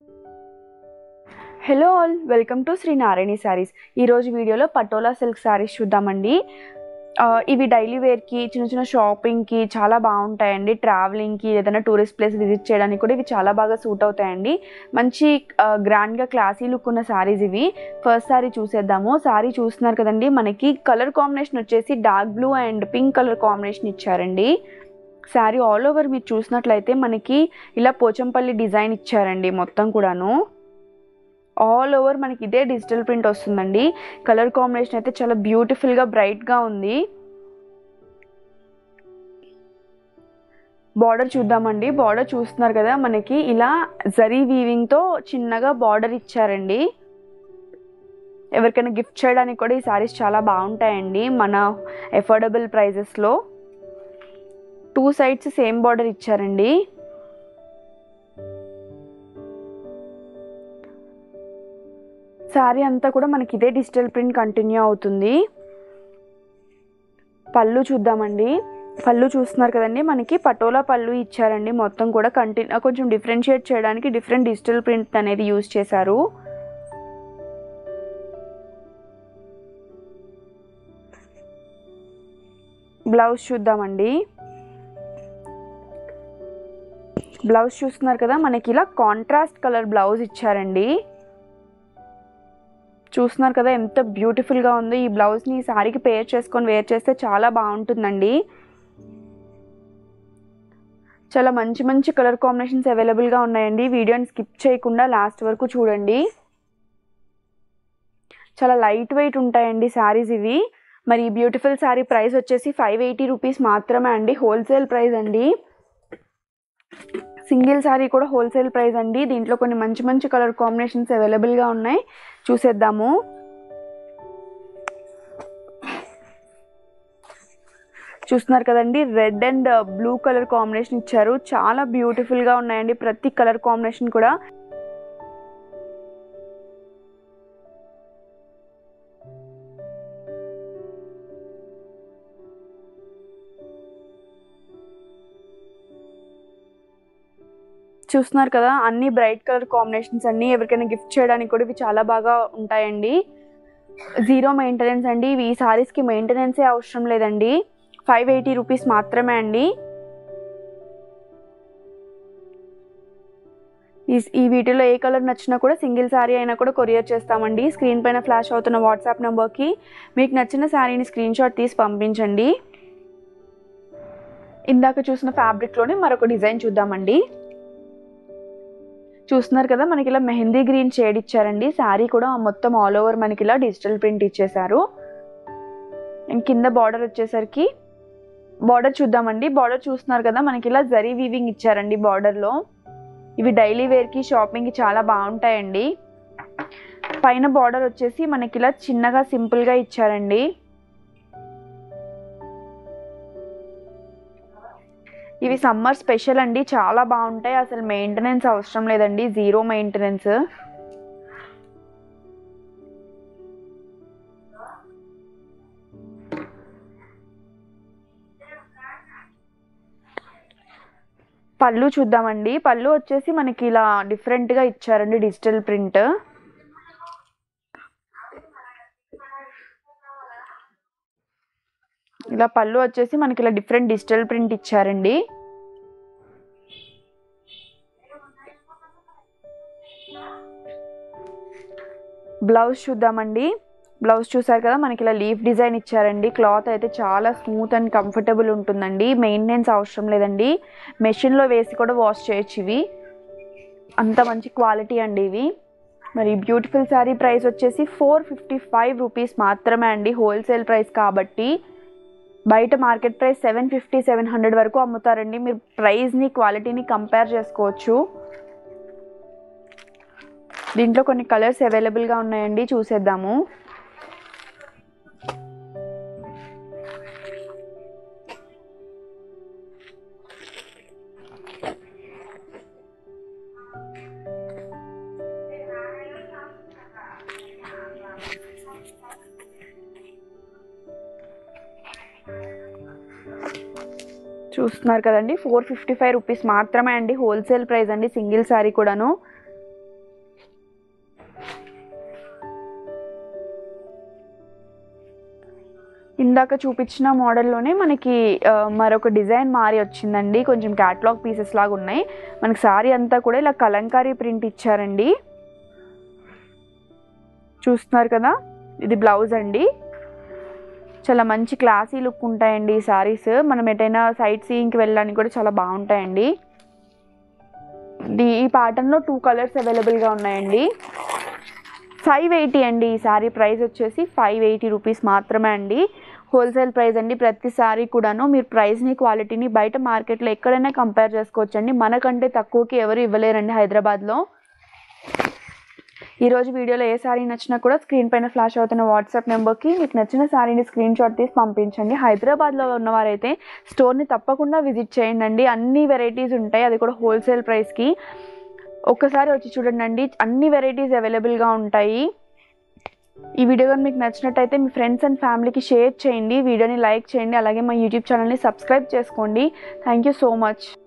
hello all welcome to Sri Narayani sarees ఈరోజు వీడియోలో patola silk saris చూద్దామండి ఆ, ఇవి డైలీ వేర్కి చిన్న చిన్న షాపింగ్కి చాలా బాగుంటాయండి ట్రావెలింగ్కి ఏదైనా టూరిస్ట్ ప్లేస్ విజిట్ చేయడానికి కూడా ఇవి చాలా బాగా సూట్ అవుతాయండి మంచి ఆ, గ్రాండ్గా క్లాసీ లుక్ ఉన్న శారీస్ ఇవి ఫస్ట్ శారీ చూసేద్దాము శారీ చూస్తున్నారు కదండి మనకి కలర్ కాంబినేషన్ వచ్చేసి dark blue and pink colour combination ఇచ్చారండి శారీ ఆల్ ఓవర్ మీరు చూసినట్లయితే మనకి ఇలా పోచంపల్లి డిజైన్ ఇచ్చారండి మొత్తం కూడాను ఆల్ ఓవర్ మనకి ఇదే డిజిటల్ ప్రింట్ వస్తుందండి కలర్ కాంబినేషన్ అయితే చాలా బ్యూటిఫుల్గా బ్రైట్గా ఉంది బార్డర్ చూద్దామండి బార్డర్ చూస్తున్నారు కదా మనకి ఇలా జరీ వీవింగ్తో చిన్నగా బార్డర్ ఇచ్చారండి ఎవరికైనా గిఫ్ట్ చేయడానికి కూడా ఈ సారీస్ చాలా బాగుంటాయండి మన ఎఫోర్డబుల్ ప్రైజెస్లో టూ సైడ్స్ సేమ్ బార్డర్ ఇచ్చారండి శారీ అంతా కూడా మనకి ఇదే డిజిటల్ ప్రింట్ కంటిన్యూ అవుతుంది పళ్ళు చూద్దామండి పళ్ళు చూస్తున్నారు కదండి మనకి పటోలా పళ్ళు ఇచ్చారండి మొత్తం కూడా కంటిన్యూ కొంచెం డిఫరెన్షియేట్ చేయడానికి డిఫరెంట్ డిజిటల్ ప్రింట్ అనేది యూజ్ చేశారు బ్లౌజ్ చూద్దామండి బ్లౌజ్ చూస్తున్నారు కదా మనకి ఇలా కాంట్రాస్ట్ కలర్ బ్లౌజ్ ఇచ్చారండి చూస్తున్నారు కదా ఎంత బ్యూటిఫుల్గా ఉందో ఈ బ్లౌజ్ని ఈ శారీకి పేర్ చేసుకొని వేర్ చేస్తే చాలా బాగుంటుందండి చాలా మంచి మంచి కలర్ కాంబినేషన్స్ అవైలబుల్గా ఉన్నాయండి వీడియోని స్కిప్ చేయకుండా లాస్ట్ వరకు చూడండి చాలా లైట్ వెయిట్ ఉంటాయండి శారీస్ ఇవి మరి ఈ బ్యూటిఫుల్ శారీ ప్రైస్ వచ్చేసి ఫైవ్ ఎయిటీ రూపీస్ మాత్రమే అండి హోల్సేల్ ప్రైస్ అండి సింగిల్ శారీ కూడా హోల్సేల్ ప్రైస్ అండి దీంట్లో కొన్ని మంచి మంచి కలర్ కాంబినేషన్స్ అవైలబుల్గా ఉన్నాయి చూసేద్దాము చూస్తున్నారు కదండి red and blue colour combination ఇచ్చారు చాలా బ్యూటిఫుల్గా ఉన్నాయండి ప్రతి కలర్ కాంబినేషన్ కూడా చూస్తున్నారు కదా అన్ని బ్రైట్ కలర్ కాంబినేషన్స్ అన్ని ఎవరికైనా గిఫ్ట్ చేయడానికి కూడా ఇవి చాలా బాగా ఉంటాయండి జీరో మెయింటెనెన్స్ అండి ఇవి ఈ సారీస్కి మెయింటెనెన్సే అవసరం లేదండి ఫైవ్ ఎయిటీ రూపీస్ మాత్రమే అండి ఈ ఈ వీటిలో ఏ కలర్ నచ్చినా కూడా సింగిల్ శారీ అయినా కూడా కొరియర్ చేస్తామండి స్క్రీన్ పైన ఫ్లాష్ అవుతున్న వాట్సాప్ నెంబర్కి మీకు నచ్చిన శారీని స్క్రీన్ షాట్ తీసి పంపించండి ఇందాక చూసిన ఫ్యాబ్రిక్లోనే మరొక డిజైన్ చూద్దామండి చూస్తున్నారు కదా మనకి ఇలా మెహందీ గ్రీన్ షేడ్ ఇచ్చారండి శారీ కూడా మొత్తం ఆల్ ఓవర్ మనకి ఇలా డిజిటల్ ప్రింట్ ఇచ్చేసారు అండ్ కింద బార్డర్ వచ్చేసరికి బార్డర్ చూద్దామండి బార్డర్ చూస్తున్నారు కదా మనకి ఇలా జరీ వీవింగ్ ఇచ్చారండి బార్డర్లో ఇవి డైలీ వేర్కి షాపింగ్కి చాలా బాగుంటాయండి పైన బార్డర్ వచ్చేసి మనకి ఇలా చిన్నగా సింపుల్గా ఇచ్చారండి ఇవి సమ్మర్ స్పెషల్ అండి చాలా బాగుంటాయి అసలు మెయింటెనెన్స్ అవసరం లేదండి జీరో మెయింటెనెన్స్ పళ్ళు చూద్దామండి పళ్ళు వచ్చేసి మనకి ఇలా డిఫరెంట్గా ఇచ్చారండి డిజిటల్ ప్రింట్ ఇలా పళ్ళు వచ్చేసి మనకి ఇలా డిఫరెంట్ డిజిటల్ ప్రింట్ ఇచ్చారండి బ్లౌజ్ చూద్దామండి బ్లౌజ్ చూసారు కదా మనకి ఇలా లీఫ్ డిజైన్ ఇచ్చారండి క్లాత్ అయితే చాలా స్మూత్ అండ్ కంఫర్టబుల్ ఉంటుందండి మెయింటెనెన్స్ అవసరం లేదండి మెషిన్లో వేసి కూడా వాష్ చేయొచ్చు ఇవి అంత మంచి క్వాలిటీ అండి ఇవి మరి బ్యూటిఫుల్ శారీ ప్రైస్ వచ్చేసి ఫోర్ ఫిఫ్టీ ఫైవ్ రూపీస్ మాత్రమే అండి హోల్సేల్ ప్రైస్ కాబట్టి బయట market price seven fifty seven hundred వరకు అమ్ముతారండి మీరు ప్రైస్ని క్వాలిటీని కంపేర్ చేసుకోవచ్చు దీంట్లో కొన్ని కలర్స్ అవైలబుల్గా ఉన్నాయండి చూసేద్దాము చూస్తున్నారు కదండి ఫోర్ ఫిఫ్టీ ఫైవ్ రూపీస్ మాత్రమే అండి హోల్సేల్ ప్రైస్ అండి సింగిల్ శారీ కూడాను ఇందాక చూపించిన మోడల్లోనే మనకి ఆ, మరొక డిజైన్ మారి వచ్చిందండి కొంచెం క్యాట్లాగ్ పీసెస్ లాగా ఉన్నాయి మనకి శారీ అంతా కూడా ఇలా కలంకారీ ప్రింట్ ఇచ్చారండి చూస్తున్నారు కదా ఇది బ్లౌజ్ అండి చాలా మంచి క్లాసీ లుక్ ఉంటాయండి ఈ శారీస్ మనం ఎటైనా సైట్ సీయింగ్కి వెళ్ళడానికి కూడా చాలా బాగుంటాయండి ది- ఈ ప్యాటర్న్లో టూ కలర్స్ అవైలబుల్గా ఉన్నాయండి ఫైవ్ ఎయిటీ అండి ఈ శారీ ప్రైస్ వచ్చేసి ఫైవ్ ఎయిటీ రూపీస్ మాత్రమే అండి హోల్సేల్ ప్రైస్ అండి ప్రతి శారీ కూడాను మీరు ప్రైస్ని క్వాలిటీని బయట మార్కెట్లో ఎక్కడైనా కంపేర్ చేసుకోవచ్చండి మనకంటే తక్కువకి ఎవరు ఇవ్వలేరండి హైదరాబాద్లో ఈ రోజు వీడియోలో ఏ శారీ నచ్చినా కూడా స్క్రీన్ పైన ఫ్లాష్ అవుతున్న వాట్సాప్ నెంబర్కి మీకు నచ్చిన శారీని స్క్రీన్ షాట్ తీసి పంపించండి హైదరాబాద్లో ఉన్నవారైతే స్టోర్ని తప్పకుండా విజిట్ చేయండి అన్ని వెరైటీస్ ఉంటాయి అది కూడా హోల్సేల్ ప్రైస్కి ఒక్కసారి వచ్చి చూడండి అన్ని వెరైటీస్ అవైలబుల్గా ఉంటాయి ఈ వీడియో కానీ మీకు నచ్చినట్టయితే మీ ఫ్రెండ్స్ అండ్ ఫ్యామిలీకి షేర్ చేయండి వీడియోని లైక్ చేయండి అలాగే మా యూట్యూబ్ ఛానల్ని సబ్స్క్రైబ్ చేసుకోండి థ్యాంక్ యూ సో మచ్